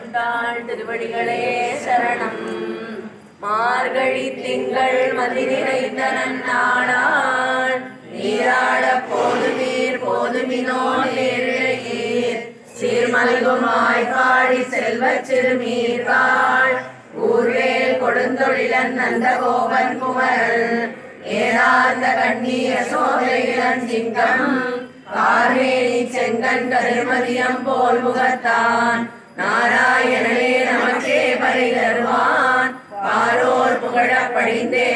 தொண்டாள் திருவடிகளே சரணம் மார்கழி திங்கள் மதி நிறைந்த நன்னாளாள் நீராட போதுமீர் போதுமினோ நேரிழையீர் சீர்மல்குமாய் பாடி செல்வச் சிறுமீர்காள் ஊர்வேல் கொடுந்தொழிலன் நந்த கோபன் குமரல் ஏராந்த கண்ணீர சோதை இளஞ்சிங்கம் கார்வேணி செங்கன் கதிர்மதியம் போல் முகத்தான் நாராயணனே நமக்கே பரி தருவான் பாரோர் புகழ படிந்தே